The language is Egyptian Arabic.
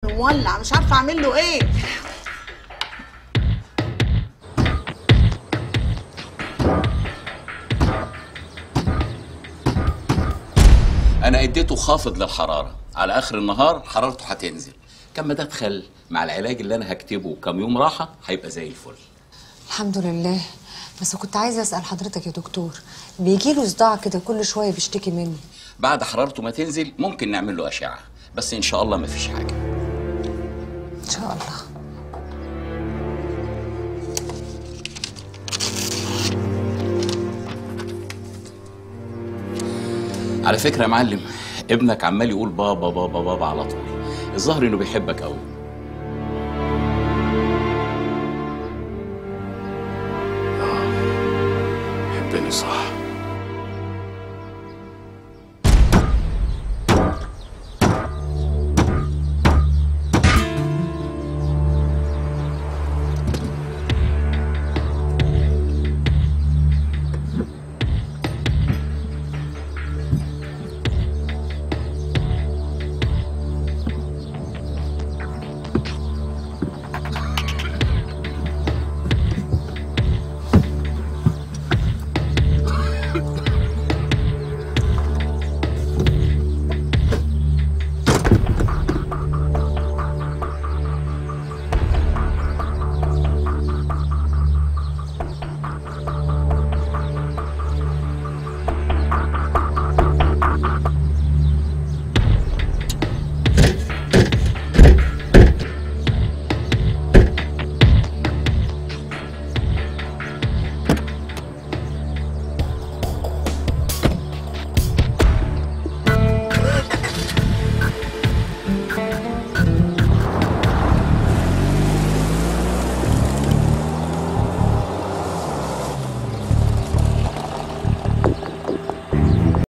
مولع مش عارفه اعمل له ايه انا اديته خافض للحراره على اخر النهار حرارته هتنزل كم ما تدخل مع العلاج اللي انا هكتبه كم يوم راحه هيبقى زي الفل الحمد لله بس كنت عايزه اسال حضرتك يا دكتور بيجي له صداع كده كل شويه بيشتكي منه بعد حرارته ما تنزل ممكن نعمل له اشعه بس ان شاء الله ما فيش حاجه ان شاء الله على فكره يا معلم ابنك عمال يقول بابا بابا بابا على طول الظاهر انه بيحبك قوي